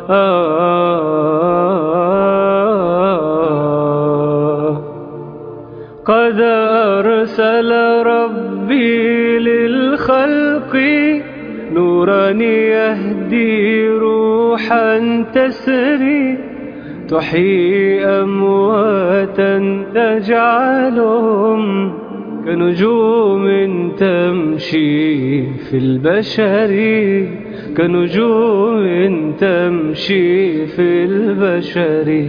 قد أرسل ربي للخلق نورا يهدي روحا تسري تحيي أمواتا تجعلهم كنجوم تمشي في البشر كنجوم تمشي في البشر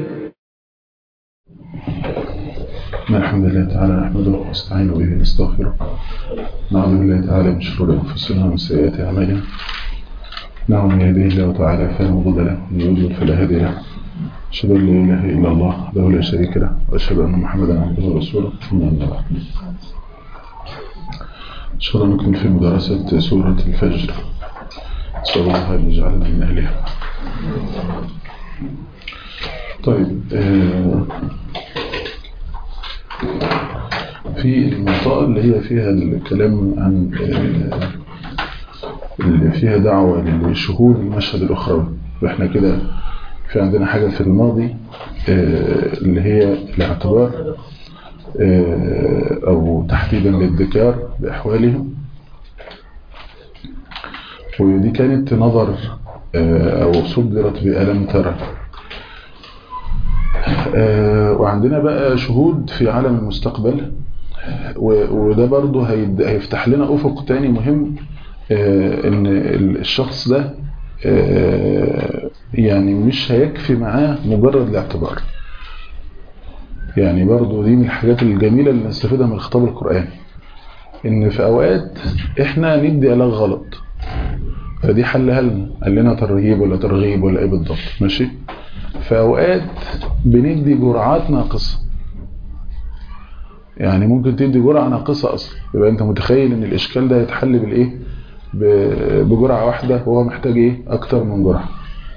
إن الحمد لله تعالى نحمده ونستعين به ونستغفره نعوذ بالله تعالى من شرور أنفسنا ومن سيئات أعمالنا نعم من يهده الله تعالى فلا مضل له ومن يضلل فلا هادي له أشهد أن لا إله إلا الله وحده لا شريك له وأشهد أن محمدا عبده ورسوله ثم أما بعد إن شاء الله نكون في مدرسة سورة الفجر نسأل الله أن يجعلنا من أهلها طيب آه في المنطقة اللي هي فيها الكلام عن اللي فيها دعوة لشهود المشهد الأخروي وإحنا كده في عندنا حاجة في الماضي اللي هي الاعتبار أو تحديدا للذكار بأحوالهم ودي كانت نظر أو صدرت بألم ترى وعندنا بقى شهود في عالم المستقبل وده برضه هيفتح لنا أفق تاني مهم ان الشخص ده يعني مش هيكفي معاه مجرد الاعتبار يعني برضه دي من الحاجات الجميلة اللي نستفيدها من الخطاب القرآني ان في اوقات احنا ندي علاج غلط فدي حلها لنا قال لنا ترهيب ولا ترغيب ولا ايه بالضبط ماشي في اوقات بندي جرعات ناقصه يعني ممكن تدي جرعه ناقصه اصلا يبقى انت متخيل ان الاشكال ده يتحل بالايه بجرعه واحده وهو محتاج ايه اكتر من جرعه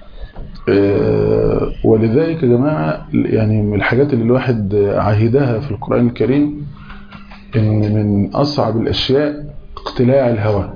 ولذلك يا جماعه يعني من الحاجات اللي الواحد عهدها في القران الكريم ان من اصعب الاشياء اقتلاع الهوى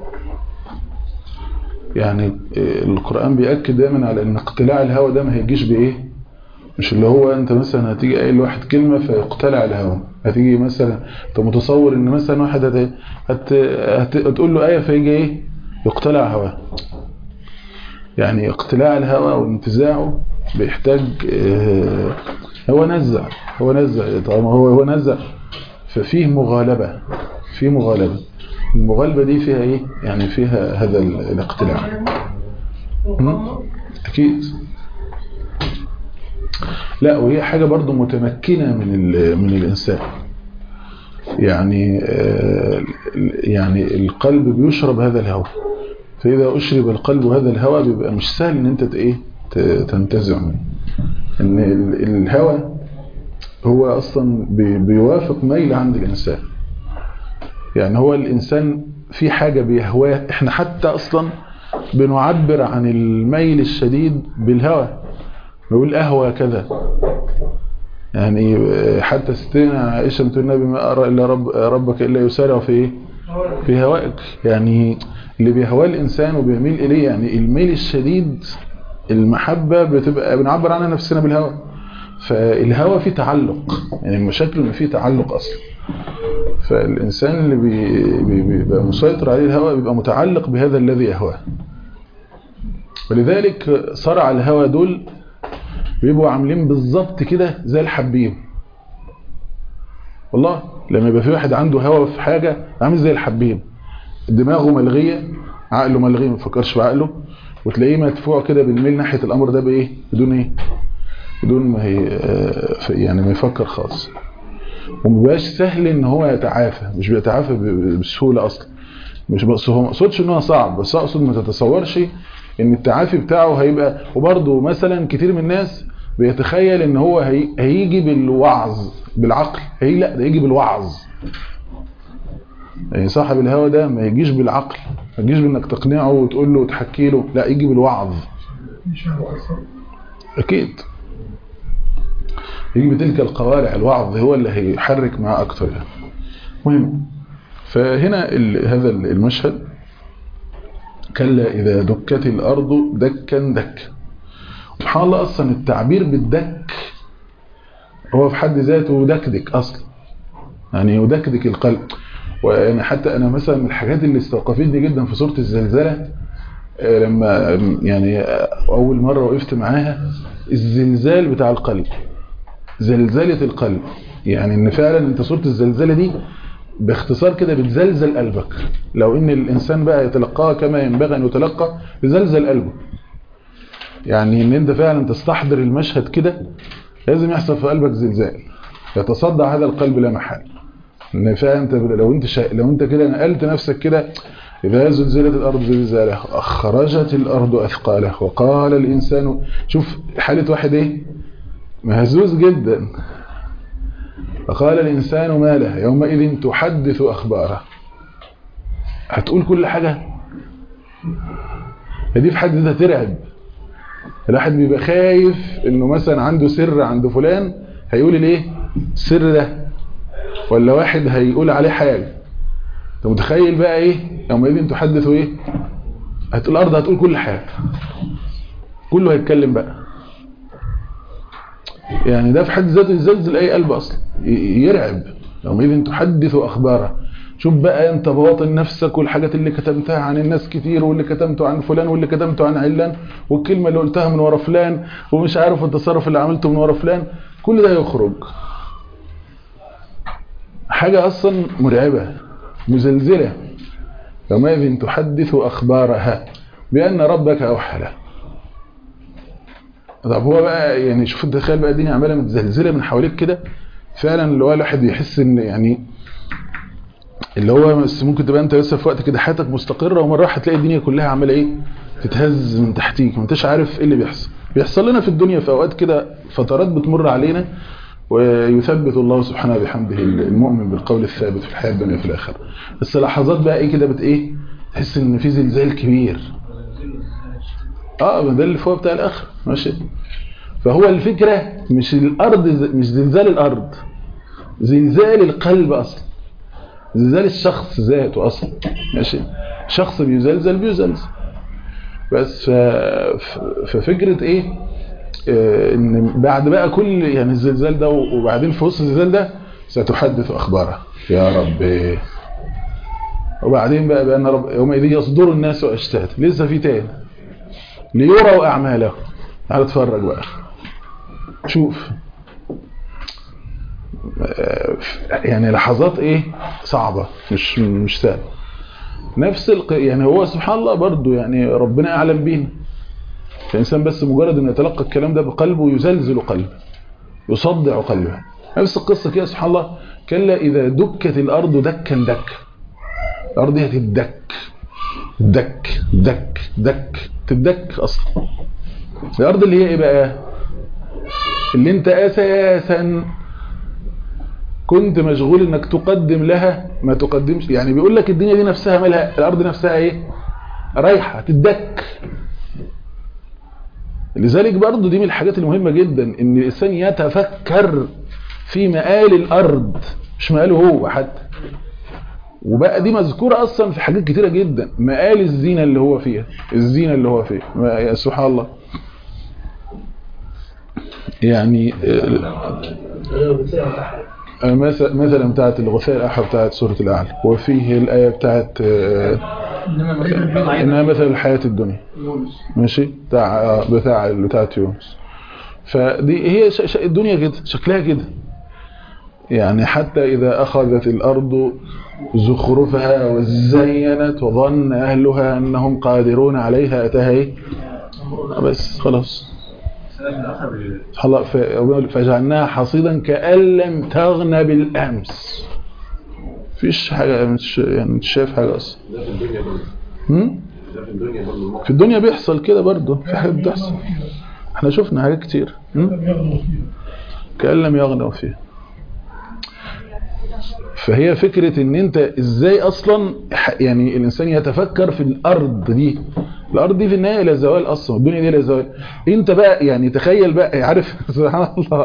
يعني القرآن بيأكد دايما على ان اقتلاع الهوى ده ما هيجيش بايه مش اللي هو انت مثلا هتيجي قايل لواحد كلمة فيقتلع الهوى هتيجي مثلا انت متصور ان مثلا واحد هت... هت... هت... هتقول له آية فيجي ايه يقتلع هواه يعني اقتلاع الهوى وانتزاعه بيحتاج اه هو نزع هو نزع طالما هو هو نزع ففيه مغالبة فيه مغالبة المغالبة دي فيها ايه يعني فيها هذا الاقتلاع اكيد لا وهي حاجة برضو متمكنة من من الانسان يعني يعني القلب بيشرب هذا الهواء فاذا اشرب القلب هذا الهواء بيبقى مش سهل ان انت ايه تنتزع منه ان الهواء هو اصلا بيوافق ميل عند الانسان يعني هو الإنسان في حاجة بيهواه احنا حتى أصلا بنعبر عن الميل الشديد بالهوى نقول أهوى كذا يعني حتى ستنا عائشة بتقول النبي ما أرى إلا رب ربك إلا يسارع في إيه في هوائك يعني اللي بيهواه الإنسان وبيميل إليه يعني الميل الشديد المحبة بتبقى بنعبر عنها نفسنا بالهوى فالهوى فيه تعلق يعني المشاكل ان فيه تعلق أصلا فالإنسان اللي بي بيبقى مسيطر عليه الهوى بيبقى متعلق بهذا الذي يهواه ولذلك صرع الهوى دول بيبقوا عاملين بالظبط كده زي الحبيب والله لما يبقى في واحد عنده هوى في حاجة عامل زي الحبيب دماغه ملغية عقله ملغي ما بيفكرش بعقله وتلاقيه مدفوع كده بالميل ناحية الأمر ده بإيه بدون إيه بدون ما هي يعني ما يفكر خالص ومبقاش سهل ان هو يتعافى مش بيتعافى بسهولة اصلا مش بس هو ما اقصدش ان هو صعب بس اقصد ما تتصورش ان التعافي بتاعه هيبقى وبرضه مثلا كتير من الناس بيتخيل ان هو هي هيجي بالوعظ بالعقل هي لا ده يجي بالوعظ يعني صاحب الهوى ده ما يجيش بالعقل ما يجيش بانك تقنعه وتقول له وتحكي له لا يجي بالوعظ اكيد يجي بتلك القوارع الوعظ هو اللي هيحرك معاه اكتر يعني مهم فهنا هذا المشهد كلا إذا دكت الأرض دكا دكا سبحان الله اصلا التعبير بالدك هو في حد ذاته دكدك اصلا يعني يدكدك القلب ويعني حتى انا مثلا من الحاجات اللي استوقفتني جدا في سوره الزلزله لما يعني اول مره وقفت معاها الزلزال بتاع القلب زلزله القلب يعني ان فعلا انت سوره الزلزله دي باختصار كده بتزلزل قلبك لو ان الانسان بقى يتلقاها كما ينبغي ان يتلقى بزلزل قلبه يعني ان انت فعلا تستحضر المشهد كده لازم يحصل في قلبك زلزال يتصدع هذا القلب لا محال ان فعلا انت لو انت شا... لو انت كده نقلت نفسك كده اذا زلزلت الارض زلزالها اخرجت الارض اثقالها وقال الانسان شوف حاله واحد ايه مهزوز جدا فقال الانسان ما لها يومئذ تحدث اخباره هتقول كل حاجه دي في حد ذاتها ترعب الواحد بيبقى خايف انه مثلا عنده سر عند فلان هيقول الايه السر ده ولا واحد هيقول عليه حاجه انت متخيل بقى ايه يومئذ تحدث ايه هتقول الارض هتقول كل حاجه كله هيتكلم بقى يعني ده في حد ذاته يزلزل اي قلب اصلا يرعب يومئذ تحدث اخبارها شوف بقى انت بواطن نفسك والحاجات اللي كتمتها عن الناس كتير واللي كتمته عن فلان واللي كتمته عن علان والكلمة اللي قلتها من ورا فلان ومش عارف التصرف اللي عملته من ورا فلان كل ده يخرج حاجة اصلا مرعبة مزلزلة يومئذ تحدث اخبارها بان ربك اوحى له طب هو بقى يعني شوف انت تخيل بقى الدنيا عماله متزلزله من حواليك كده فعلا اللي هو الواحد يحس ان يعني اللي هو بس ممكن تبقى انت لسه في وقت كده حياتك مستقره ومره واحده تلاقي الدنيا كلها عماله ايه تتهز من تحتيك ما انتش عارف ايه اللي بيحصل بيحصل لنا في الدنيا في اوقات كده فترات بتمر علينا ويثبت الله سبحانه بحمده المؤمن بالقول الثابت في الحياه الدنيا وفي الاخره بس لحظات بقى ايه كده بت ايه تحس ان في زلزال كبير اه ده اللي فوق بتاع الاخر ماشي فهو الفكره مش الارض مش زلزال الارض زلزال القلب اصلا زلزال الشخص ذاته اصلا ماشي شخص بيزلزل بيزلزل بس ففكره ايه آه ان بعد بقى كل يعني الزلزال ده وبعدين في وسط الزلزال ده ستحدث اخبارها يا رب وبعدين بقى بان رب يومئذ يصدر الناس اشتاتا لسه في تاني ليروا اعمالهم تعال اتفرج بقى شوف يعني لحظات ايه صعبة مش مش سهله نفس الق... يعني هو سبحان الله برضو يعني ربنا اعلم بينا الانسان بس مجرد انه يتلقى الكلام ده بقلبه يزلزل قلبه يصدع قلبه نفس القصه كده سبحان الله كلا اذا دكت الارض دكا دك الارض دي هتدك دك دك دك تدك اصلا الارض اللي هي ايه بقى اللي انت اساسا كنت مشغول انك تقدم لها ما تقدمش يعني بيقول لك الدنيا دي نفسها مالها الارض نفسها ايه رايحه تدك لذلك برضو دي من الحاجات المهمه جدا ان الانسان يتفكر في مآل الارض مش مآله هو حتى وبقى دي مذكوره اصلا في حاجات كتيره جدا مآل الزينه اللي هو فيها الزينه اللي هو فيها سبحان الله يعني مثلا بتاعت الغثاء الأحد بتاعت سورة الأعلى وفيه الآية بتاعت إنها مثل الحياة الدنيا ماشي بتاع بتاع بتاعت يونس فدي هي الدنيا كده شكلها كده يعني حتى إذا أخذت الأرض زخرفها وزينت وظن أهلها أنهم قادرون عليها أتاها إيه بس خلاص فجعلناها حصيدا كأن لم تغن بالأمس فيش حاجة مش يعني مش شايف حاجة أصلا في الدنيا بيحصل كده برضه في حاجة بتحصل احنا شفنا حاجات كتير كأن لم يغنوا فيها فهي فكرة ان انت ازاي اصلا يعني الانسان يتفكر في الارض دي الارض دي في النهاية لا زوال اصلا الدنيا دي لا زوال انت بقى يعني تخيل بقى عارف سبحان الله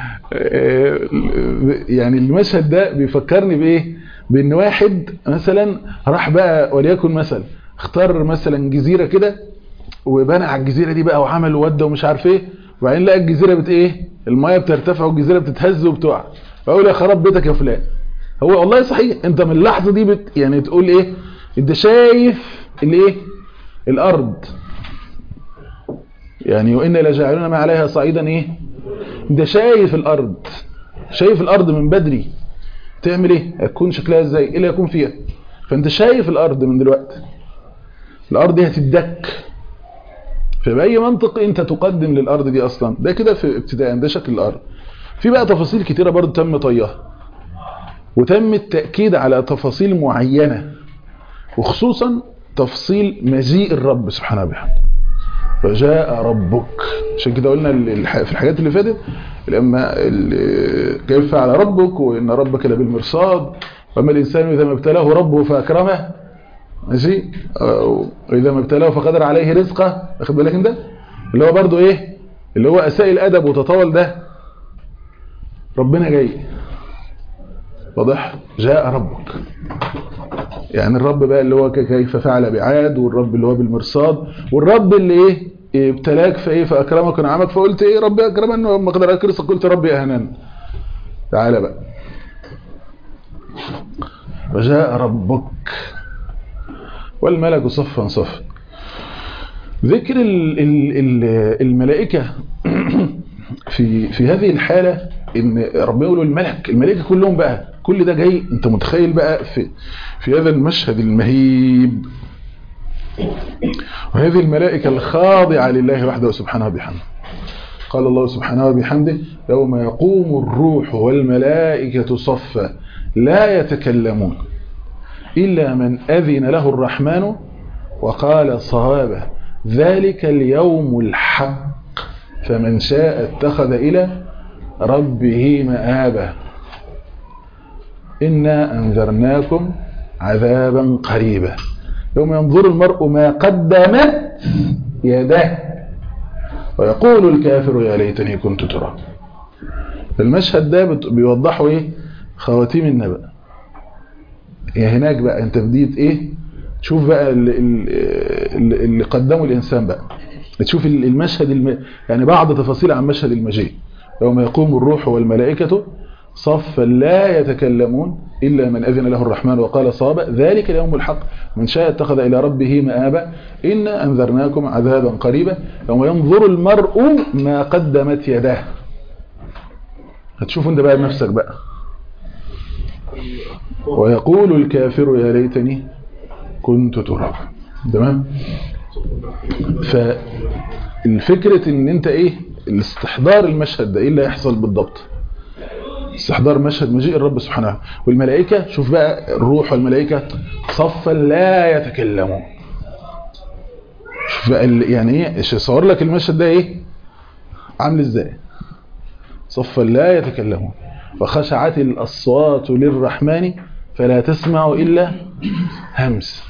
يعني المشهد ده بيفكرني بايه بان واحد مثلا راح بقى وليكن مثلا اختار مثلا جزيرة كده وبنى على الجزيره دي بقى وعمل وده ومش عارف ايه وبعدين لقى الجزيره بت ايه المايه بترتفع والجزيره بتتهز وبتقع فاقول يا خراب بيتك يا فلان هو والله صحيح انت من اللحظه دي بت يعني تقول ايه انت شايف الايه الارض يعني وإنا لجاعلون ما عليها صعيدا ايه انت شايف الارض شايف الارض من بدري تعمل ايه هتكون شكلها ازاي ايه اللي هيكون فيها فانت شايف الارض من دلوقتي الارض دي هتدك فبأي منطق انت تقدم للارض دي اصلا ده كده في ابتداء ده شكل الارض في بقى تفاصيل كتيرة برضو تم طيها وتم التأكيد على تفاصيل معينة وخصوصا تفصيل مجيء الرب سبحانه وبحمده فجاء ربك عشان كده قلنا في الحاجات اللي فاتت لما كيف فعل ربك وان ربك لبالمرصاد واما الانسان اذا ما ابتلاه ربه فاكرمه ماشي واذا ما ابتلاه فقدر عليه رزقه واخد بالك انت اللي هو برضو ايه اللي هو اساء الادب وتطاول ده ربنا جاي واضح جاء ربك يعني الرب بقى اللي هو كيف فعل بعاد والرب اللي هو بالمرصاد والرب اللي ايه ابتلاك فايه فاكرمك ونعمك فقلت ايه ربي اكرمن وما قدر عليك رزقك قلت ربي اهنن تعالى بقى وجاء ربك والملك صفا صفا ذكر ال ال الملائكة في في هذه الحالة ان ربنا يقول الملك الملائكة كلهم بقى كل ده جاي انت متخيل بقى في في هذا المشهد المهيب وهذه الملائكة الخاضعة لله وحده سبحانه وبحمده قال الله سبحانه وبحمده يوم يقوم الروح والملائكة صفا لا يتكلمون إلا من أذن له الرحمن وقال صوابه ذلك اليوم الحق فمن شاء اتخذ إلى ربه مآبا إنا أنذرناكم عذابا قريبا يوم ينظر المرء ما قدمت يداه ويقول الكافر يا ليتني كنت ترى المشهد ده بيوضحه ايه خواتيم النبأ يا هناك بقى انت بديت ايه تشوف بقى اللي, اللي قدمه الانسان بقى تشوف المشهد الم... يعني بعض تفاصيل عن مشهد المجيء يوم يقوم الروح والملائكة صفا لا يتكلمون إلا من أذن له الرحمن وقال صابا ذلك اليوم الحق من شاء اتخذ إلى ربه مآبا إنا أنذرناكم عذابا قريبا يوم ينظر المرء ما قدمت يداه هتشوف انت بقى بنفسك بقى ويقول الكافر يا ليتني كنت تراب تمام فالفكرة ان انت ايه الاستحضار المشهد ده ايه اللي هيحصل بالضبط استحضار مشهد مجيء الرب سبحانه والملائكة شوف بقى الروح والملائكة صفا لا يتكلمون شوف بقى يعني ايه صور لك المشهد ده ايه عامل ازاي صفا لا يتكلمون وخشعت الأصوات للرحمن فلا تسمع إلا همس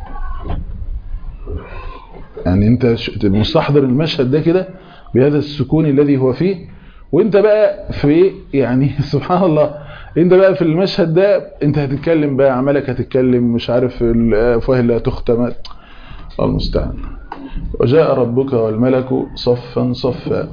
يعني انت مستحضر المشهد ده كده بهذا السكون الذي هو فيه وانت بقى في يعني سبحان الله انت بقى في المشهد ده انت هتتكلم بقى عملك هتتكلم مش عارف الافواه اللي هتختم الله المستعان وجاء ربك والملك صفا صفا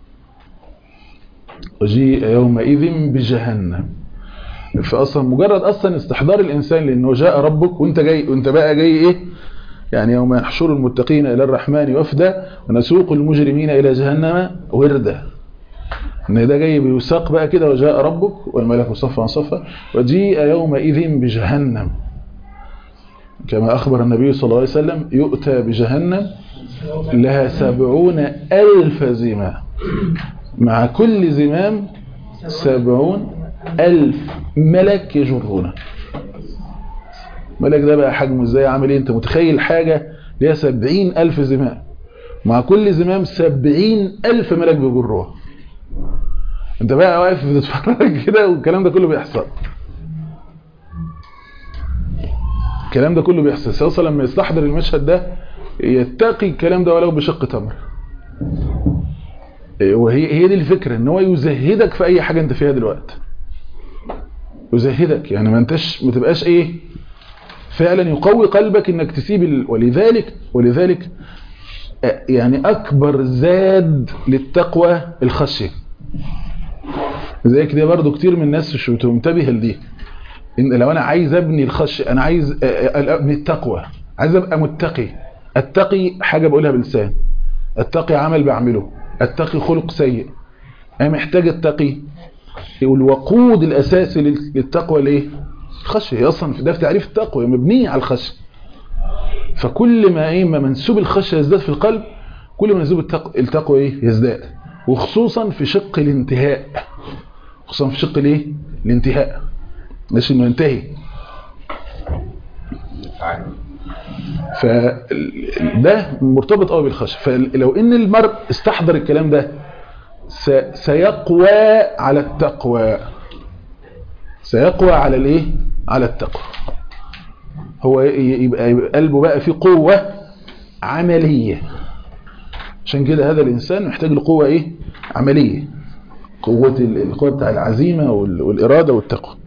وجيء يومئذ بجهنم فاصلا مجرد اصلا استحضار الانسان لانه جاء ربك وانت جاي وانت بقى جاي ايه يعني يوم يحشر المتقين الى الرحمن وفدا ونسوق المجرمين الى جهنم وردا ان ده جاي بيساق بقى كده وجاء ربك والملك صفا صفا وجيء يومئذ بجهنم كما أخبر النبي صلى الله عليه وسلم يؤتى بجهنم لها سبعون ألف زمام مع كل زمام سبعون ألف ملك يجرونه ملك ده بقى حجمه ازاي عامل ايه انت متخيل حاجة ليها سبعين ألف زمام مع كل زمام سبعين ألف ملك بيجروها انت بقى واقف بتتفرج كده والكلام ده كله بيحصل الكلام ده كله بيحصل سيوصل لما يستحضر المشهد ده يتقي الكلام ده ولو بشق تمر وهي هي دي الفكرة ان هو يزهدك في اي حاجة انت فيها دلوقتي يزهدك يعني ما انتش ما تبقاش ايه فعلا يقوي قلبك انك تسيب ال... ولذلك ولذلك يعني اكبر زاد للتقوى الخشيه زي كده برضو كتير من الناس مش منتبهه لدي ان لو انا عايز ابني الخشيه انا عايز ابني التقوى عايز ابقى متقي التقي حاجه بقولها بلسان التقي عمل بعمله التقي خلق سيء انا محتاج التقي والوقود الاساسي للتقوى ليه الخشيه اصلا ده في تعريف التقوى مبنيه على الخشيه فكل ما ايه ما منسوب الخشيه يزداد في القلب كل ما منسوب التقوى ايه يزداد وخصوصا في شق الانتهاء خصوصا في شق الايه الانتهاء مش انه ينتهي فده مرتبط قوي بالخشيه فلو ان المرء استحضر الكلام ده سيقوى على التقوى سيقوى على الايه على التقوى هو يبقى, يبقى قلبه بقى فيه قوة عملية عشان كده هذا الإنسان محتاج لقوة إيه عملية قوة القوة بتاع العزيمة والإرادة والتقوى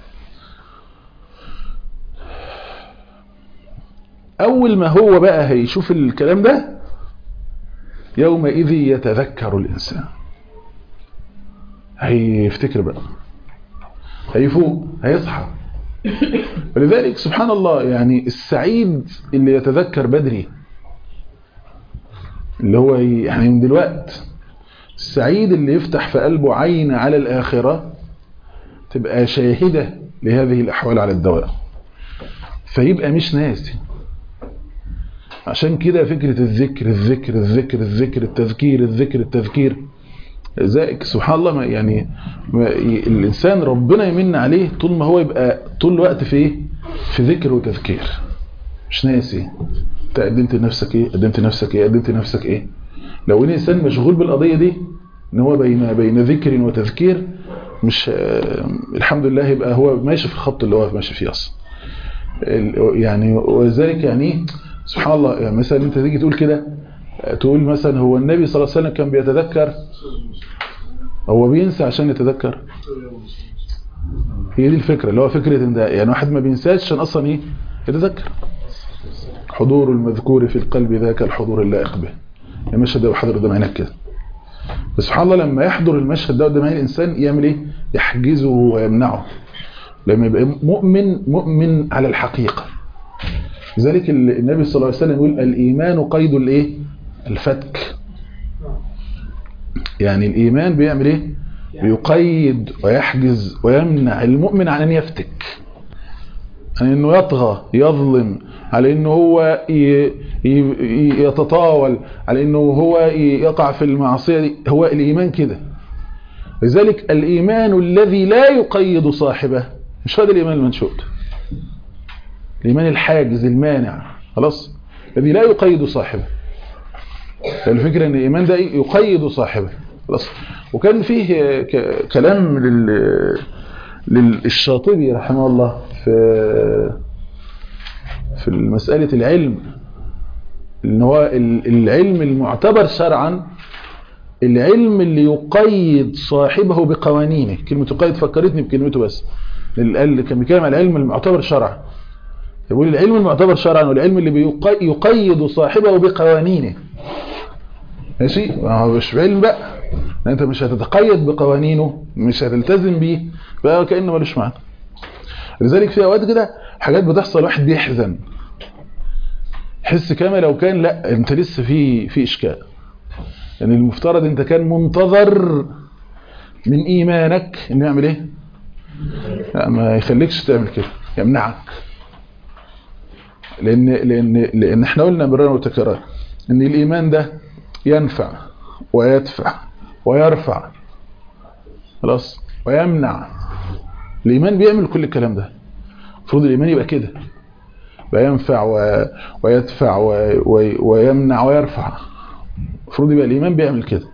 أول ما هو بقى هيشوف الكلام ده يومئذ يتذكر الإنسان هيفتكر بقى هيفوق هيصحى ولذلك سبحان الله يعني السعيد اللي يتذكر بدري اللي هو يعني من دلوقت السعيد اللي يفتح في قلبه عين على الآخرة تبقى شاهدة لهذه الأحوال على الدوام فيبقى مش ناسي عشان كده فكرة الذكر الذكر الذكر الذكر التذكير الذكر التذكير ذلك سبحان الله ما يعني ما الإنسان ربنا يمن عليه طول ما هو يبقى طول الوقت في ايه في ذكر وتذكير مش ناسي انت قدمت لنفسك ايه قدمت لنفسك ايه قدمت لنفسك ايه لو ان الانسان مشغول بالقضية دي ان هو بين بين ذكر وتذكير مش الحمد لله يبقى هو ماشي في الخط اللي هو ماشي فيه اصلا يعني ولذلك يعني سبحان الله يعني مثلا انت تيجي تقول كده تقول مثلا هو النبي صلى الله عليه وسلم كان بيتذكر هو بينسى عشان يتذكر هي دي الفكرة اللي هو فكرة ان ده يعني واحد ما بينساش عشان اصلا ايه يتذكر حضور المذكور في القلب ذاك الحضور اللائق به المشهد ده حضر قدام عينك كده بس سبحان الله لما يحضر المشهد ده قدام عين الانسان يعمل ايه يحجزه ويمنعه لما يبقى مؤمن مؤمن على الحقيقة لذلك النبي صلى الله عليه وسلم يقول الإيمان قيد الايه الفتك يعني الإيمان بيعمل ايه بيقيد ويحجز ويمنع المؤمن عن أن يفتك عن أنه يطغى يظلم على أنه هو يتطاول على أنه هو يقع في المعصية دي هو الإيمان كده لذلك الإيمان الذي لا يقيد صاحبه مش هذا الإيمان المنشود الإيمان الحاجز المانع خلاص الذي لا يقيد صاحبه الفكرة ان الإيمان ده يقيد صاحبه خلاص وكان فيه كلام لل للشاطبي رحمه الله في في مسألة العلم ان هو العلم المعتبر شرعا العلم اللي يقيد صاحبه بقوانينه كلمة يقيد فكرتني بكلمته بس اللي كان بيتكلم على العلم المعتبر شرعا يقول العلم المعتبر شرعا والعلم اللي يقيد صاحبه بقوانينه ماشي هو مش علم بقى انت مش هتتقيد بقوانينه مش هتلتزم بيه بقى كأنه ملوش معنى لذلك في اوقات كده حاجات بتحصل واحد بيحزن حس كما لو كان لا انت لسه في في اشكال يعني المفترض انت كان منتظر من ايمانك انه يعمل ايه لا ما يخليكش تعمل كده يمنعك لان لان لان احنا قلنا مرارا وتكرارا ان الايمان ده ينفع ويدفع ويرفع خلاص ويمنع الايمان بيعمل كل الكلام ده المفروض الايمان يبقى كده وينفع و... ويدفع و... و... ويمنع ويرفع المفروض يبقى الايمان بيعمل كده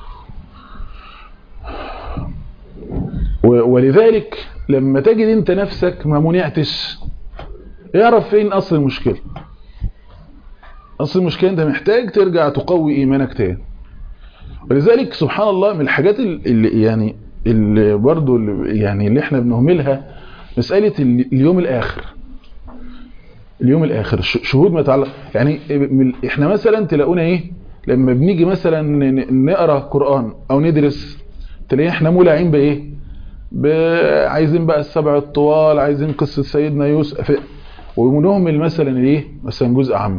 و... ولذلك لما تجد انت نفسك ما منعتش اعرف فين اصل المشكله اصل المشكله انت محتاج ترجع تقوي ايمانك تاني ولذلك سبحان الله من الحاجات اللي يعني اللي برضو اللي يعني اللي احنا بنهملها مساله اليوم الاخر اليوم الاخر ش- شهود ما يتعلق يعني من- احنا مثلا تلاقونا ايه لما بنيجي مثلا ن- نقرا قران او ندرس تلاقي احنا مولعين بايه ب- عايزين بقى السبع الطوال عايزين قصه سيدنا يوسف ونهمل مثلا ايه مثلا جزء عام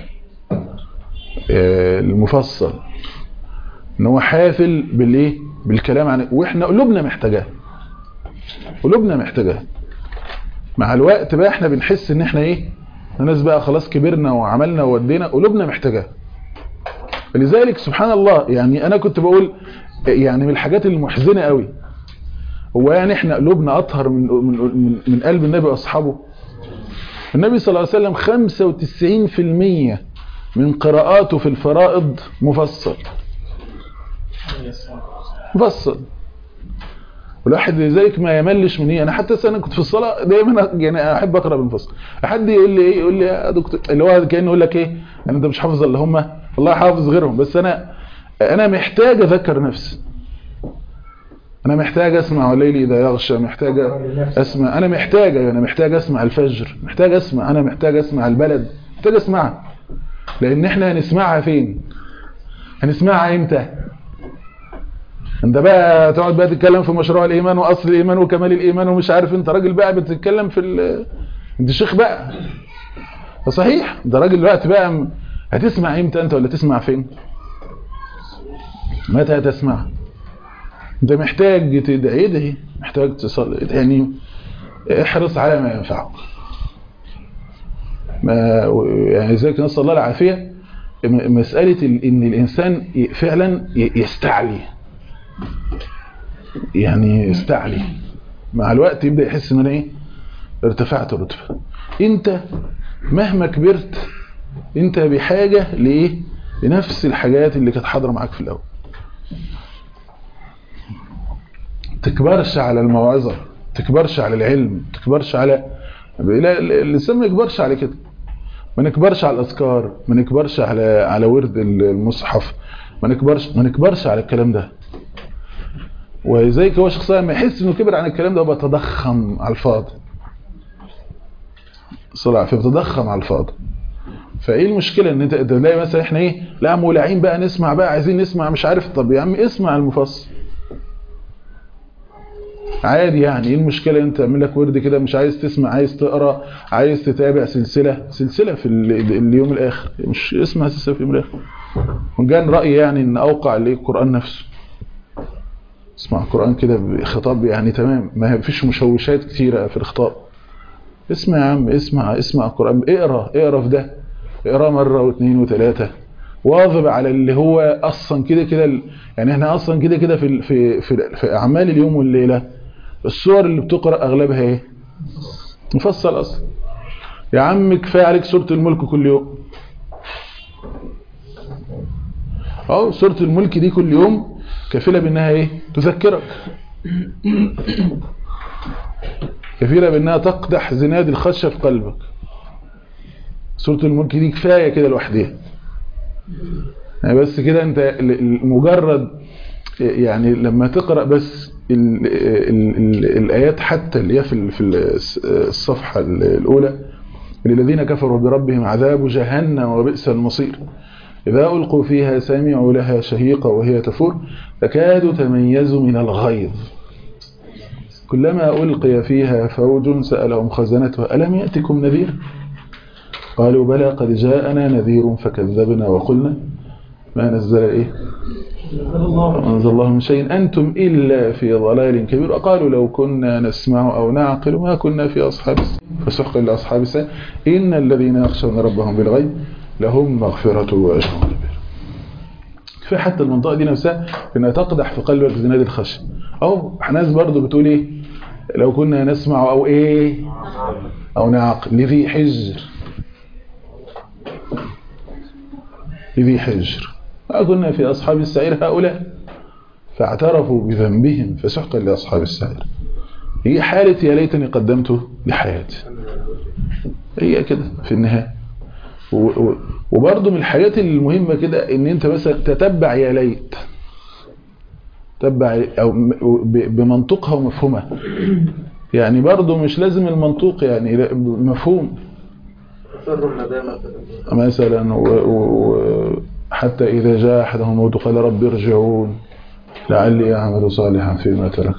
آه، المفصل ان هو حافل بالايه بالكلام عن واحنا قلوبنا محتاجاه قلوبنا محتاجاه مع الوقت بقى احنا بنحس ان احنا ايه الناس بقى خلاص كبرنا وعملنا وودينا قلوبنا محتاجاه لذلك سبحان الله يعني انا كنت بقول يعني من الحاجات المحزنه قوي هو يعني احنا قلوبنا اطهر من من من, من قلب النبي واصحابه النبي صلى الله عليه وسلم 95% من قراءاته في الفرائض مفصل مفصل والواحد لذلك ما يملش من ايه انا حتى سنه كنت في الصلاه دايما يعني احب اقرا بالمفصل حد يقول لي ايه يقول لي يا دكتور اللي هو كانه يقول لك ايه يعني انت مش حافظ الا هم والله حافظ غيرهم بس انا انا محتاج اذكر نفسي انا محتاج اسمع الليل اذا يغشى محتاج اسمع انا محتاج انا محتاج اسمع الفجر محتاج اسمع انا محتاج اسمع البلد محتاج اسمعها لان احنا هنسمعها فين هنسمعها امتى انت بقى تقعد بقى تتكلم في مشروع الايمان واصل الايمان وكمال الايمان ومش عارف انت راجل بقى بتتكلم في ال... انت شيخ بقى فصحيح ده راجل دلوقتي بقى م- هتسمع امتى انت ولا تسمع فين متى هتسمع انت محتاج تدعي ادعي محتاج تصلي يعني احرص على ما ينفعك ما يعني ذلك نسال الله العافيه م- مساله ال- ان الانسان ي- فعلا ي- يستعلي يعني يستعلي مع الوقت يبدا يحس ان انا ايه ارتفعت رتبه انت مهما كبرت انت بحاجه لايه لنفس الحاجات اللي كانت حاضره معاك في الاول تكبرش على الموعظه تكبرش على العلم تكبرش على لا الانسان ما يكبرش على كده ما نكبرش على الاذكار ما نكبرش على على ورد المصحف ما نكبرش ما نكبرش على الكلام ده ولذلك هو شخصيا ما يحس انه كبر عن الكلام ده بيتضخم على الفاضي صلع فبتضخم على الفاضي فايه المشكله ان انت تلاقي مثلا احنا ايه لا مولعين بقى نسمع بقى عايزين نسمع مش عارف طب يا عم اسمع المفصل عادي يعني ايه المشكله انت تعمل لك ورد كده مش عايز تسمع عايز تقرا عايز تتابع سلسله سلسله في ال- اليوم الاخر مش اسمع سلسله في اليوم الاخر وكان رايي يعني ان اوقع للقران نفسه اسمع القرآن كده بخطاب يعني تمام ما فيش مشوشات كتيرة في الخطاب اسمع يا عم اسمع اسمع القرآن اقرا اقرا في ده اقرا مرة واثنين وثلاثة واظب على اللي هو اصلا كده كده ال- يعني احنا اصلا كده كده في ال- في في, في اعمال اليوم والليلة الصور اللي بتقرأ اغلبها ايه مفصل اصلا يا عم كفايه عليك سورة الملك كل يوم اه سورة الملك دي كل يوم كفيلة بانها ايه تذكرك كفيلة بانها تقدح زناد الخشية في قلبك سورة الملك دي كفاية كده لوحدها يعني بس كده انت ال- ال- مجرد يعني لما تقرأ بس ال ال ال الآيات حتى اللي هي في ال- في الس- الصفحة الأولى للذين كفروا بربهم عذاب جهنم وبئس المصير إذا ألقوا فيها سمعوا لها شهيقا وهي تفور تكاد تميز من الغيظ كلما ألقي فيها فوج سألهم خزنتها ألم يأتكم نذير قالوا بلى قد جاءنا نذير فكذبنا وقلنا ما نزل إيه ما أنزل الله من شيء أنتم إلا في ضلال كبير وقالوا لو كنا نسمع أو نعقل ما كنا في أصحاب السعير فسحقا لأصحاب السعير إن الذين يخشون ربهم بالغيب لهم مغفرة وأجر كبير في حتى المنطقة دي نفسها إنها تقدح في قلبك زناد الخشية أو ناس برضو بتقول إيه لو كنا نسمع أو إيه أو نعقل لذي حجر لذي حجر ما كنا في أصحاب السعير هؤلاء فاعترفوا بذنبهم فسحقا لأصحاب السعير هي حالة يا ليتني قدمته لحياتي هي كده في النهاية و- و- وبرضه من الحاجات المهمة كده ان انت مثلا تتبع يا ليت تتبع او م- ب- بمنطقها ومفهومها يعني برضه مش لازم المنطوق يعني لا، مفهوم أسر الندامة مثلا و- و- حتى إذا جاء أحدهم الموت قال رب ارجعون لعلي أعمل صالحا فيما ترك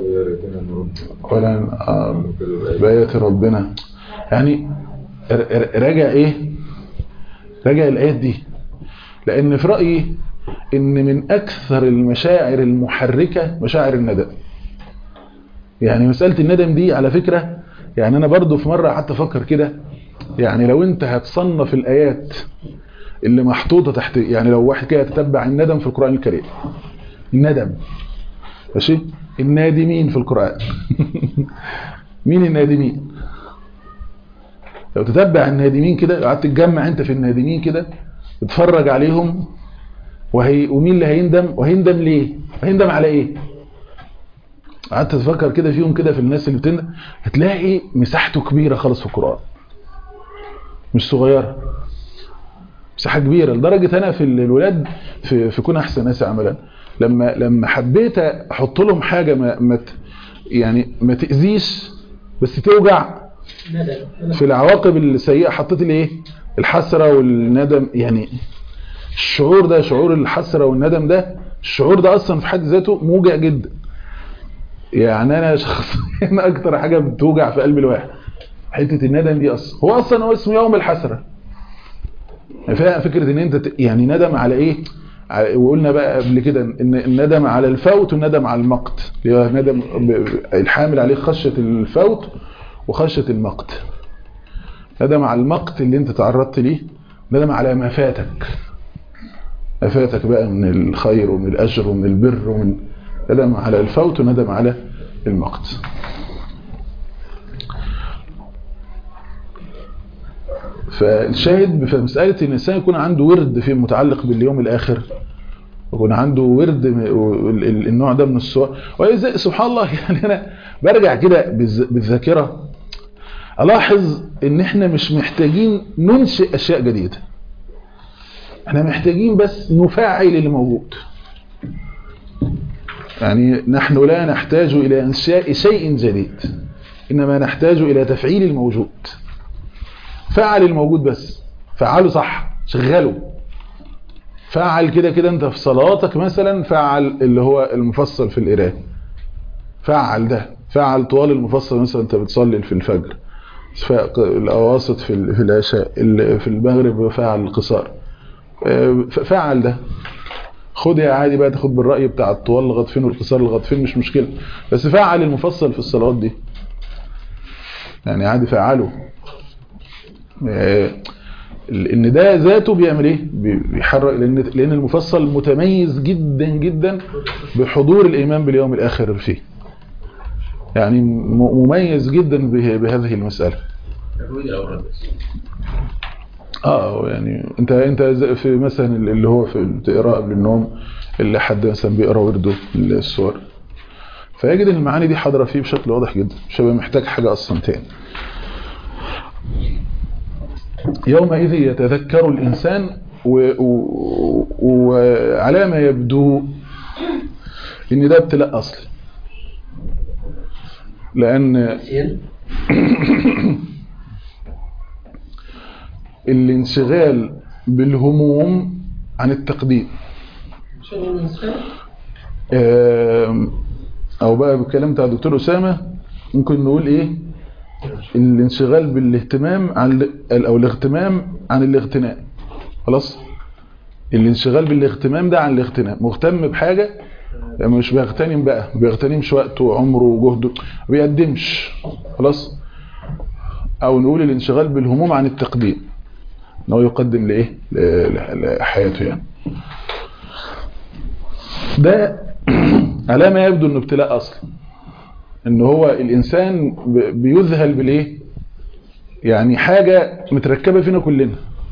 ولا آه، بآيات ربنا يعني ر- ر- راجع إيه راجع الآيات دي لأن في رأيي إن من أكثر المشاعر المحركة مشاعر الندم يعني مسألة الندم دي على فكرة يعني أنا برضو في مرة حتى أفكر كده يعني لو أنت هتصنف الآيات اللي محطوطة تحت يعني لو واحد كده يتتبع الندم في القرآن الكريم الندم ماشي النادمين في القرآن مين النادمين لو تتبع النادمين كده لو قعدت تتجمع انت في النادمين كده تتفرج عليهم وهي ومين اللي هيندم وهيندم ليه هيندم على ايه قعدت تفكر كده فيهم كده في الناس اللي بتندم هتلاقي مساحته كبيرة خالص في القرآن مش صغيرة مساحة كبيرة لدرجة أنا في الولاد في في كون أحسن ناس عملا لما لما حبيت أحط لهم حاجة ما, ما ت- يعني ما تأذيش بس توجع في العواقب السيئة حطيت الايه الحسرة والندم يعني الشعور ده شعور الحسرة والندم ده الشعور ده أصلا في حد ذاته موجع جدا يعني أنا شخصيا أكتر حاجة بتوجع في قلب الواحد حتة الندم دي أصلا هو أصلا هو اسمه يوم الحسرة فيها فكرة ان انت ت- يعني ندم على ايه على- وقلنا بقى قبل كده ان الندم على الفوت والندم على المقت اللي هو ندم ب- ب- الحامل عليه خشية الفوت وخشية المقت ندم على المقت اللي انت تعرضت ليه ندم على ما فاتك ما فاتك بقى من الخير ومن الاجر ومن البر ومن ندم على الفوت وندم على المقت فالشاهد في مسألة ان الانسان يكون عنده ورد في متعلق باليوم الاخر يكون عنده ورد م- ال- ال- النوع ده من الصور وإذا- سبحان الله يعني انا برجع كده بالذ- بالذاكرة الاحظ ان احنا مش محتاجين ننشئ اشياء جديدة احنا محتاجين بس نفعل اللي موجود يعني نحن لا نحتاج الى انشاء شيء جديد انما نحتاج الى تفعيل الموجود فعل الموجود بس فعله صح شغله فعل كده كده انت في صلاتك مثلا فعل اللي هو المفصل في القراءه فعل ده فعل طوال المفصل مثلا انت بتصلي في الفجر ف- الاواسط في ال- في العشاء ال- في المغرب فعل القصار اه، ف- فعل ده خد يا عادي بقى تاخد بالرأي بتاع الطوال لغايه فين والقصار لغايه فين مش مشكلة بس فعل المفصل في الصلوات دي يعني عادي فعله آه، ان ده ذاته بيعمل ايه بي- بيحرك لان لان المفصل متميز جدا جدا بحضور الايمان باليوم الاخر فيه يعني م- مميز جدا به- بهذه المساله اه يعني انت انت زي في مثلا اللي هو في القراءه قبل النوم اللي حد مثلا بيقرا ورده السور فيجد ان المعاني دي حاضره فيه بشكل واضح جدا مش هيبقى محتاج حاجه اصلا تاني يومئذ يتذكر الإنسان و- و- وعلى ما يبدو إن ده ابتلاء أصلي لأن الانشغال بالهموم عن التقديم آم، أو بقى بالكلام بتاع الدكتور أسامة ممكن نقول إيه الانشغال بالاهتمام عن ال- او الاغتمام عن الاغتنام خلاص الانشغال بالاغتمام ده عن الاغتنام مهتم بحاجة يعني مش بيغتنم بقى ما بيغتنمش وقته وعمره وجهده ما بيقدمش خلاص او نقول الانشغال بالهموم عن التقديم ان هو يقدم لايه ل- ل- لحياته يعني ده على ما يبدو انه ابتلاء اصلا ان هو الانسان ب- بيذهل بالايه يعني حاجة متركبة فينا كلنا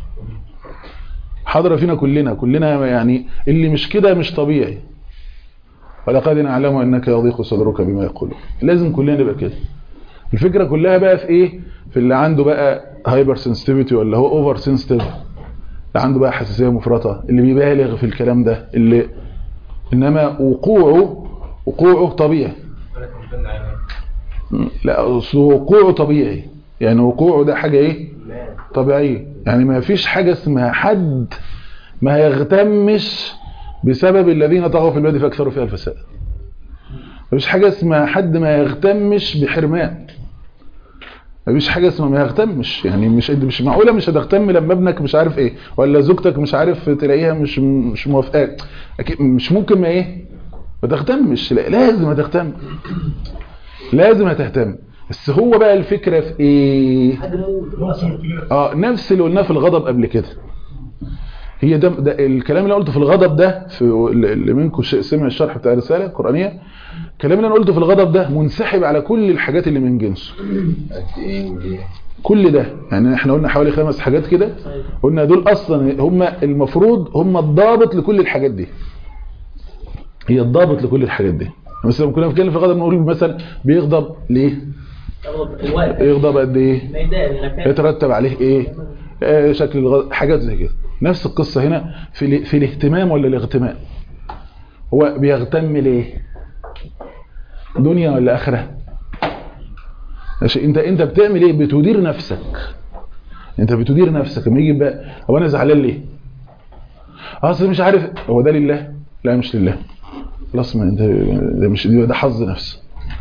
حاضرة فينا كلنا كلنا يعني اللي مش كده مش طبيعي ولقد نعلم انك يضيق صدرك بما يقولون لازم كلنا نبقى كده الفكرة كلها بقى في ايه في اللي عنده بقى هايبر سنسيتيفيتي ولا هو اوفر سنسيتيف اللي عنده بقى حساسية مفرطة اللي بيبالغ في الكلام ده اللي انما وقوعه وقوعه طبيعي لا أصل وقوعه طبيعي يعني وقوعه ده حاجة ايه طبيعيه يعني ما فيش حاجه اسمها حد ما يغتمش بسبب الذين طغوا في الوادي فاكثروا فيها الفساد ما فيش حاجه اسمها حد ما يغتمش بحرمان ما فيش حاجه اسمها ما يغتمش يعني مش مش معقوله مش هتغتم لما ابنك مش عارف ايه ولا زوجتك مش عارف تلاقيها مش مش موافقاك اكيد مش ممكن ما ايه ما تهتمش لا لازم هتهتم لازم هتهتم بس هو بقى الفكره في ايه اه نفس اللي قلناه في الغضب قبل كده هي ده, ده الكلام اللي أنا قلته في الغضب ده في اللي منكم سمع الشرح بتاع الرساله القرانيه الكلام اللي انا قلته في الغضب ده منسحب على كل الحاجات اللي من جنسه كل ده يعني احنا قلنا حوالي خمس حاجات كده قلنا دول اصلا هم المفروض هم الضابط لكل الحاجات دي هي الضابط لكل الحاجات دي مثلا كنا بنتكلم في الغضب نقول مثلا بيغضب ليه يغضب قد ايه يترتب عليه ايه آه شكل الغضب حاجات زي كده نفس القصة هنا في في الاهتمام ولا الاغتمام هو بيغتم ليه دنيا ولا اخره ماشي انت انت بتعمل ايه بتدير نفسك انت بتدير نفسك لما يجي بقى هو انا زعلان ليه اصل مش عارف هو ده لله لا مش لله خلاص ما انت ده مش ده حظ نفس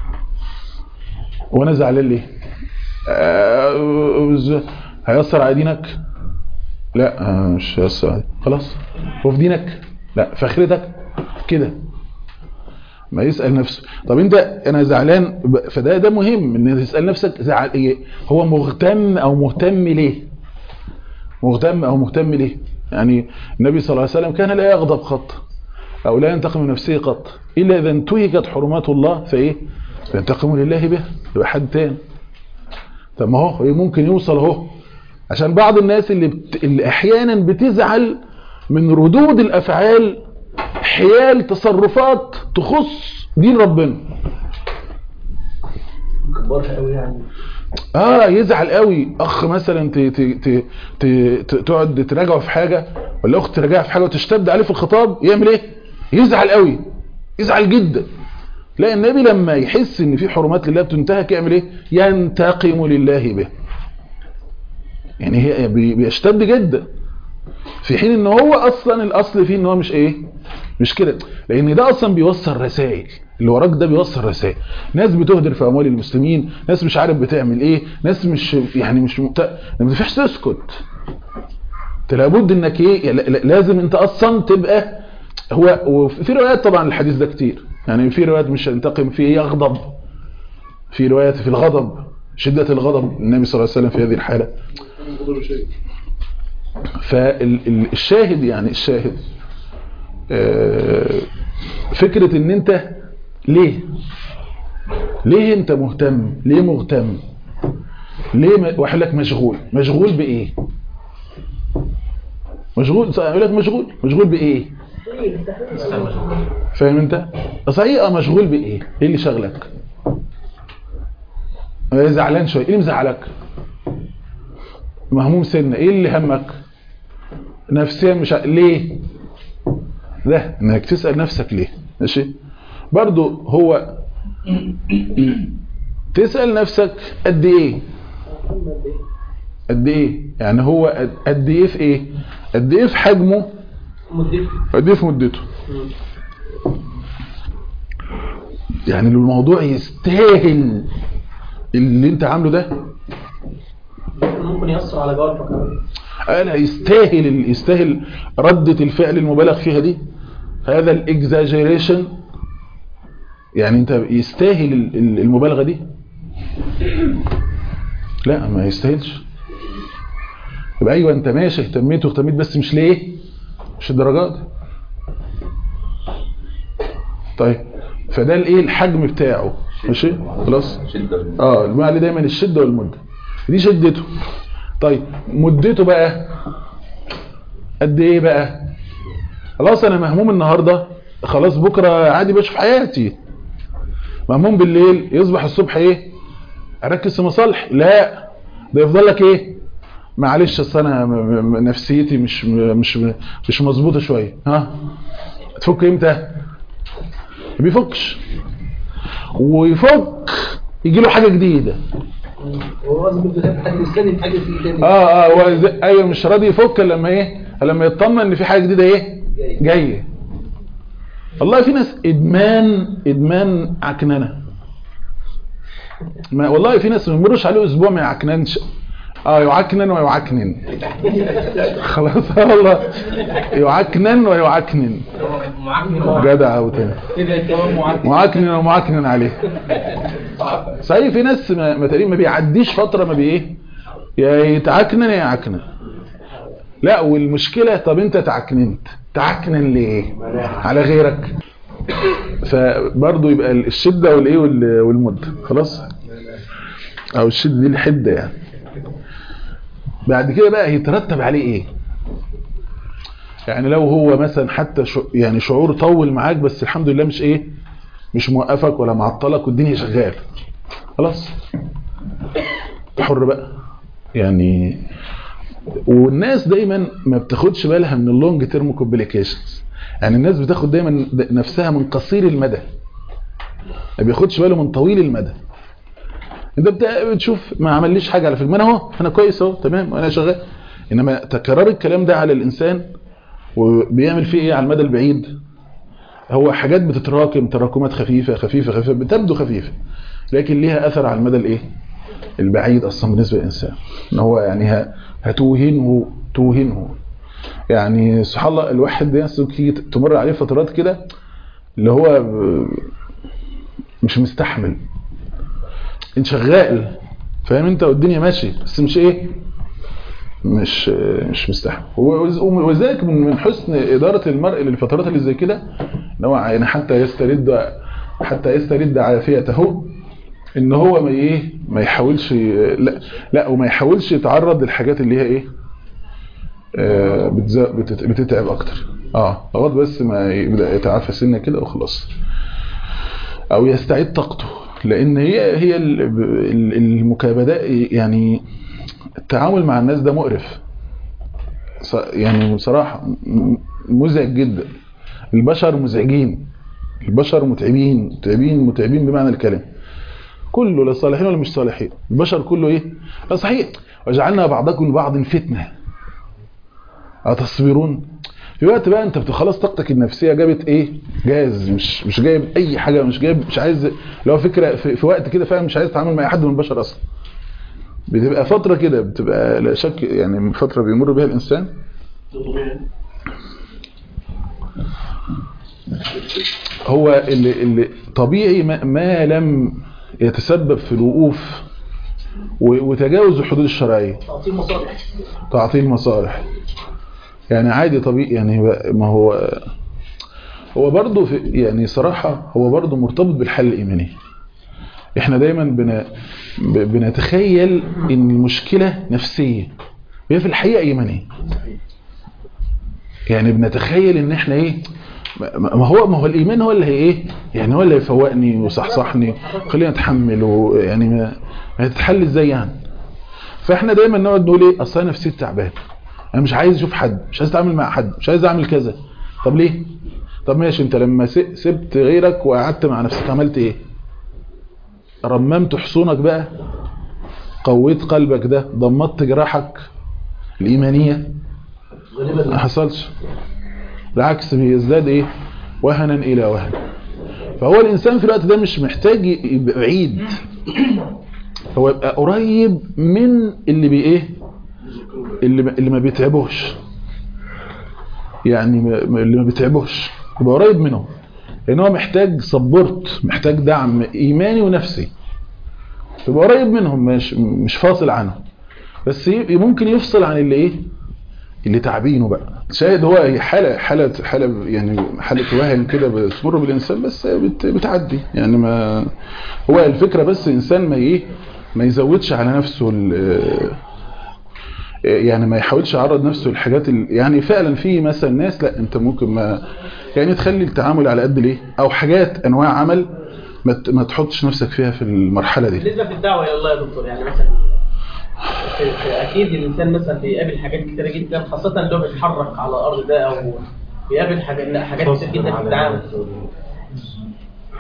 وانا زعلان ليه آه هيأثر على دينك لا مش هيأثر على خلاص هو في دينك لا في اخرتك كده ما يسأل نفسه طب انت انا زعلان فده ده مهم ان تسأل نفسك زعل ايه هو مهتم او مهتم ليه مهتم او مهتم ليه يعني النبي صلى الله عليه وسلم كان لا يغضب قط او لا ينتقم من نفسه قط الا اذا انتهكت حرمات الله فايه ينتقم لله به يبقى حد تاني طب ما هو ممكن يوصل اهو عشان بعض الناس اللي, بت... اللي احيانا بتزعل من ردود الافعال حيال تصرفات تخص دين ربنا كبرها قوي يعني اه يزعل قوي اخ مثلا ت... ت... ت... ت... ت... تقعد تراجعه في حاجه ولا اخت تراجعها في حاجه وتشتد عليه في الخطاب يعمل ايه يزعل قوي يزعل جدا لا النبي لما يحس ان في حرمات لله بتنتهك يعمل ايه ينتقم لله به يعني هي بيشتد جدا في حين ان هو اصلا الاصل فيه ان هو مش ايه مش كده لان ده اصلا بيوصل رسائل اللي وراك ده بيوصل رسائل ناس بتهدر في اموال المسلمين ناس مش عارف بتعمل ايه ناس مش يعني مش مت... ما ينفعش تسكت انت لابد انك ايه لازم انت اصلا تبقى هو وفي روايات طبعا الحديث ده كتير يعني في روايات مش ينتقم فيه يغضب في روايات في الغضب شدة الغضب النبي صلى الله عليه وسلم في هذه الحالة فالشاهد يعني الشاهد فكرة ان انت ليه ليه انت مهتم ليه مهتم ليه واحد لك مشغول مشغول بايه مشغول يقول لك مشغول مشغول بايه فاهم انت صحيح مشغول بايه ايه اللي شغلك زعلان شويه ايه اللي مزعلك مهموم سنه ايه اللي همك نفسيا مش ع... ليه ده انك تسال نفسك ليه ماشي برضو هو تسال نفسك قد ايه قد ايه يعني هو قد ايه في ايه قد ايه في حجمه قد ايه في مدته يعني الموضوع يستاهل اللي انت عامله ده ممكن يأثر على جوارحك كمان انا يستاهل يستاهل ردة الفعل المبالغ فيها دي هذا الاكزاجيريشن يعني انت يستاهل المبالغة دي لا ما يستاهلش يبقى ايوه انت ماشي اهتميت واهتميت بس مش ليه مش الدرجات طيب فده الايه الحجم بتاعه ماشي خلاص اه المعنى دايما الشده والمده دي شدته طيب مدته بقى قد ايه بقى خلاص انا مهموم النهارده خلاص بكره عادي بشوف حياتي مهموم بالليل يصبح الصبح ايه اركز في مصالح لا ده يفضل لك ايه معلش اصل انا نفسيتي مش مش مش مظبوطه شويه ها تفك امتى ما بيفكش ويفك يجي له حاجه جديده هو لازم يبقى حد يستني في حاجه فيه تاني اه اه هو زي- ايوه مش راضي يفك إلا لما ايه لما يطمن ان في حاجه جديده ايه جاي. جايه والله في ناس ادمان ادمان عكننه ما والله في ناس ما يمرش عليه اسبوع ما يعكننش اه يعكنن ويعكنن خلاص آه والله يعكنن ويعكنن جدع او تاني كده كمان معاك معكنن ومعكنن عليه صحيح في ناس ما, ما تقريبا ما بيعديش فتره ما بي ايه يا يتعكنن يا يعكنن لا والمشكله طب انت تعكننت تعكنن ليه على غيرك فبرضه يبقى الشده والايه وال- والمده خلاص او الشده دي الحده يعني بعد كده بقى هيترتب عليه ايه يعني لو هو مثلا حتى شو يعني شعور طول معاك بس الحمد لله مش ايه مش موقفك ولا معطلك والدنيا شغال خلاص حر بقى يعني والناس دايما ما بتاخدش بالها من اللونج تيرم كومبليكيشنز يعني الناس بتاخد دايما نفسها من قصير المدى ما بياخدش باله من طويل المدى انت بت- بتشوف ما عمليش حاجه على فيلم انا اهو انا كويس اهو تمام وانا شغال انما تكرار الكلام ده على الانسان وبيعمل فيه ايه على المدى البعيد هو حاجات بتتراكم تراكمات خفيفه خفيفه خفيفه بتبدو خفيفه لكن ليها اثر على المدى الايه البعيد اصلا بالنسبه للانسان ان هو يعني ه- هتوهنه توهنه يعني سبحان الله الواحد ده يجي تمر عليه فترات كده اللي هو ب- مش مستحمل انت شغال فاهم انت والدنيا ماشي بس مش ايه مش مش مستحمل وز- وذلك من من حسن اداره المرء للفترات اللي زي كده ان هو يعني حتى يسترد حتى يسترد عافيته ان هو ما ايه ما يحاولش لا لا وما يحاولش يتعرض للحاجات اللي هي ايه آه، بتز- بتت- بتتعب اكتر اه لغايه بس ما يبدا يتعافى سنه كده وخلاص او يستعيد طاقته لان هي هي ال- ال- المكابدات يعني التعامل مع الناس ده مقرف ص- يعني بصراحه م- مزعج جدا البشر مزعجين البشر متعبين متعبين متعبين بمعنى الكلمه كله لا صالحين ولا مش صالحين البشر كله ايه لا صحيح وجعلنا بعضكم لبعض فتنه اتصبرون في وقت بقى انت خلاص طاقتك النفسيه جابت ايه جاز مش مش جايب اي حاجه مش جايب مش عايز لو فكره في, في وقت كده فعلا مش عايز تتعامل مع اي حد من البشر اصلا بتبقى فتره كده بتبقى لا شك يعني فتره بيمر بها الانسان هو اللي, اللي طبيعي ما, ما لم يتسبب في الوقوف و- وتجاوز الحدود الشرعيه تعطيل مصالح تعطيل مصالح يعني عادي طبيعي يعني بقى- ما هو هو برضه في يعني صراحة هو برضه مرتبط بالحل الإيماني احنا دايما بن ب- بنتخيل ان المشكلة نفسية وهي في الحقيقة إيمانية يعني بنتخيل ان احنا ايه ما ما هو ما هو الايمان هو اللي هي ايه يعني هو اللي يفوقني ويصحصحني خليني اتحمل ويعني ما ما هتتحل ازاي يعني فاحنا دايما نقعد نقول ايه اصل انا نفسيتي تعبان انا مش عايز اشوف حد مش عايز اتعامل مع حد مش عايز اعمل كذا طب ليه طب ماشي انت لما س- سبت غيرك وقعدت مع نفسك عملت ايه رممت حصونك بقى قويت قلبك ده ضمدت جراحك الايمانيه ما حصلش بالعكس بيزداد ايه وهنا الى وهن فهو الانسان في الوقت ده مش محتاج يبقى بعيد هو يبقى قريب من اللي بي ايه اللي اللي ما بيتعبوش يعني ما- ما- اللي ما بيتعبوش يبقى قريب منهم لان هو محتاج سبورت محتاج دعم ايماني ونفسي يبقى قريب منهم مش مش فاصل عنهم بس ي- ممكن يفصل عن اللي ايه اللي تعبينه بقى شاهد هو هي حاله حاله حاله يعني حاله وهن كده بتمر بالانسان بس بت بتعدي يعني ما هو الفكره بس الانسان ما ايه ما يزودش على نفسه ال- يعني ما يحاولش يعرض نفسه للحاجات ال- يعني فعلا في مثلا ناس لا انت ممكن ما يعني تخلي التعامل على قد ليه او حاجات انواع عمل ما ت- ما تحطش نفسك فيها في المرحله دي بالنسبه في الدعوه الى الله يا دكتور يعني مثلا في- في- اكيد الانسان مثلا بيقابل حاجات كتيره جدا خاصه لو بيتحرك على الارض ده او بيقابل حاجات لا حاجات كتير جدا في التعامل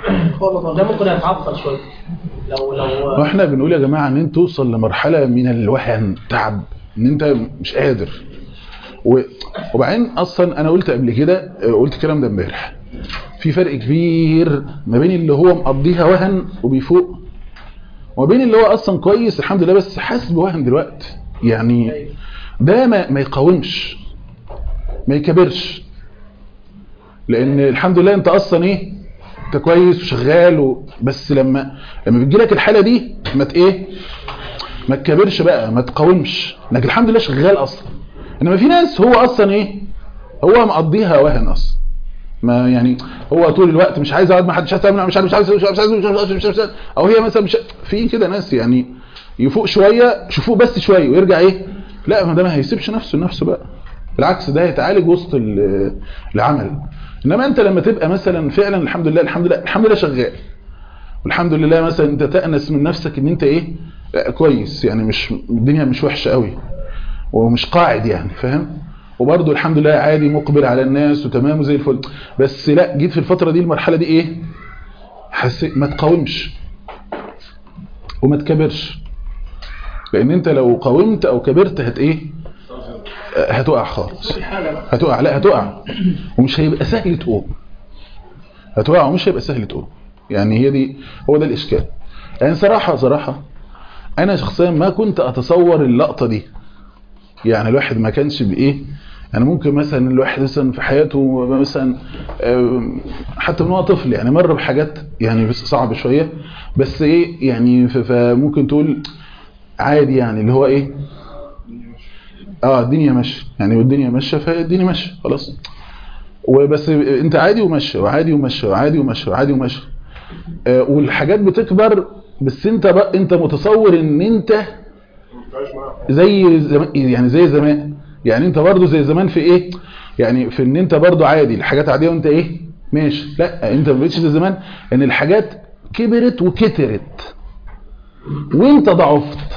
ده ممكن يتعطل شويه لو لو واحنا بنقول يا جماعه ان انت توصل لمرحله من الوهن تعب ان انت مش قادر و- وبعدين اصلا انا قلت قبل كده قلت الكلام ده امبارح في فرق كبير ما بين اللي هو مقضيها وهن وبيفوق وما بين اللي هو اصلا كويس الحمد لله بس حاسس بوهن دلوقتي يعني ده ما, ما يقاومش ما يكبرش لان الحمد لله انت اصلا ايه انت كويس وشغال و... بس لما لما بتجي لك الحاله دي ما ت- ايه ما تكبرش بقى ما تقاومش لكن الحمد لله شغال اصلا انما في ناس هو اصلا ايه هو مقضيها وهن اصلا ما يعني هو طول الوقت مش عايز اقعد مع حد مش عايز أعمل- مش عارف مش عايز مش عايز مش عايز مش عايز مش عايز- مش عايز او هي مثلا مش في كده ناس يعني يفوق شويه يشوفوه بس شويه ويرجع ايه لا ما ده ما هيسيبش نفسه لنفسه بقى بالعكس ده هيتعالج وسط ال- العمل انما انت لما تبقى مثلا فعلا الحمد لله الحمد لله الحمد لله شغال والحمد لله مثلا انت تأنس من نفسك ان انت ايه لا كويس يعني مش الدنيا مش وحشه قوي ومش قاعد يعني فاهم وبرضه الحمد لله عادي مقبل على الناس وتمام وزي الفل بس لا جيت في الفتره دي المرحله دي ايه حسيت ما تقاومش وما تكبرش لان انت لو قاومت او كبرت هت ايه هتقع خالص هتقع لا هتقع ومش هيبقى سهل تقوم هتقع ومش هيبقى سهل تقوم يعني هي دي هو ده الاشكال يعني صراحه صراحه انا شخصيا ما كنت اتصور اللقطه دي يعني الواحد ما كانش بايه يعني ممكن مثلا الواحد مثلا في حياته مثلا آم، حتى من هو طفل يعني مر بحاجات يعني بس صعب شويه بس ايه يعني ف- فممكن تقول عادي يعني اللي هو ايه اه الدنيا ماشيه يعني والدنيا ماشيه فهي الدنيا ماشيه خلاص وبس انت عادي وماشيه وعادي وماشيه وعادي وماشيه وعادي وماشيه آه والحاجات بتكبر بس انت بقى انت متصور ان انت زي زمان يعني زي زمان يعني انت برضو زي زمان في ايه يعني في ان انت برضو عادي الحاجات عاديه وانت ايه ماشي لا انت ما بقتش زي زمان ان الحاجات كبرت وكترت وانت ضعفت